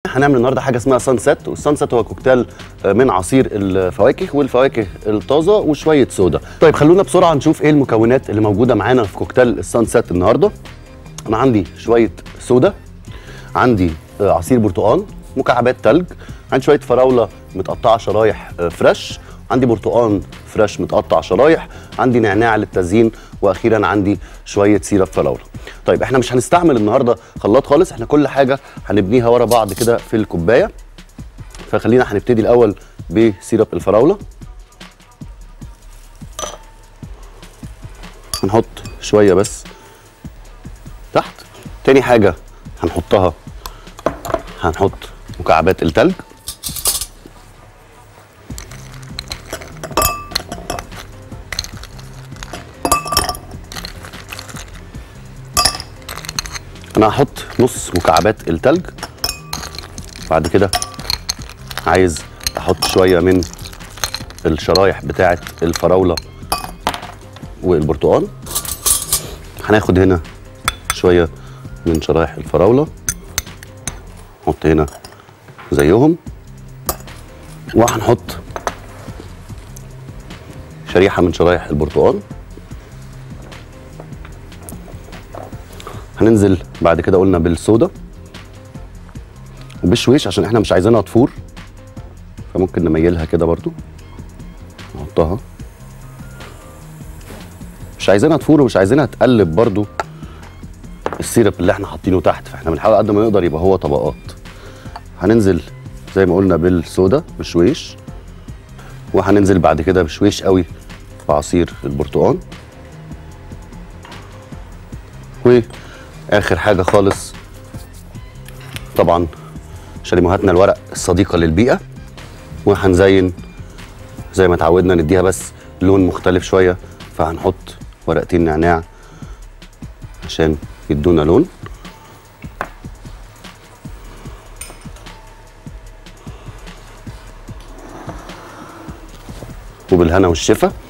هنعمل النهارده حاجه اسمها سانسيت والسانسيت هو كوكتيل آه، من عصير الفواكه والفواكه الطازه وشويه صودا طيب خلونا بسرعه نشوف ايه المكونات اللي موجوده معانا في كوكتيل السانسيت النهارده انا عندي شويه صودا عندي آه، عصير برتقال مكعبات تلج عندي شويه فراوله متقطعه شرايح آه، فريش عندي برتقال فريش متقطع شرايح عندي نعناع للتزيين واخيرا عندي شويه سيرب فراوله طيب احنا مش هنستعمل النهارده خلاط خالص احنا كل حاجه هنبنيها ورا بعض كده في الكوبايه فخلينا هنبتدي الاول بسيرب الفراوله هنحط شويه بس تحت تاني حاجه هنحطها هنحط مكعبات التلج انا هحط نص مكعبات التلج بعد كده عايز احط شويه من الشرايح بتاعه الفراوله والبرتقال هناخد هنا شويه من شرايح الفراوله نحط هنا زيهم وهنحط شريحه من شرايح البرتقال هننزل بعد كده قلنا بالصودا وبالشويش عشان احنا مش عايزينها تفور فممكن نميلها كده برضو نحطها مش عايزينها تفور ومش عايزينها تقلب برضو السيرب اللي احنا حاطينه تحت فاحنا بنحاول قد ما نقدر يبقى هو طبقات هننزل زي ما قلنا بالصودا بشويش وهننزل بعد كده بشويش قوي بعصير البرتقال واخر حاجه خالص طبعا شاليموهاتنا الورق الصديقه للبيئه وهنزين زي ما اتعودنا نديها بس لون مختلف شويه فهنحط ورقتين نعناع عشان يدونا لون وبالهنا والشفا